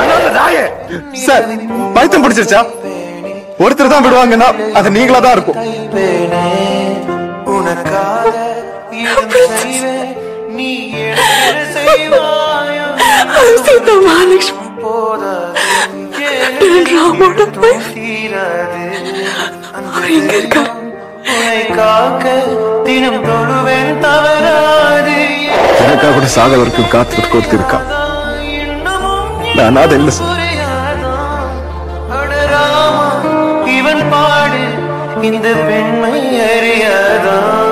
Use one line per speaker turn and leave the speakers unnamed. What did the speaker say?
Sir பைத்தியம் பிடிச்சிருச்சா ஒருத்தர் தான் விடுவாங்கன்னா அது நீங்களா தான் இருக்கும்
கைப்பேனே உனக்காக எதுவும் செய்வேன் நீ எனக்கு செய்வாயோ
சீதா மகாலட்சுமி ராமோட wife. அவர் எங்க இருக்கார்
உன்னை காக்க தினம் தொழுவேன் தவறாது
எனக்காக கூட சாக வரைக்கும் காத்துட்டு கொடுத்து இருக்கா நான் அனாதை இல்லை சார்
இவன் பாடு இந்த பெண்மை அறியாதான்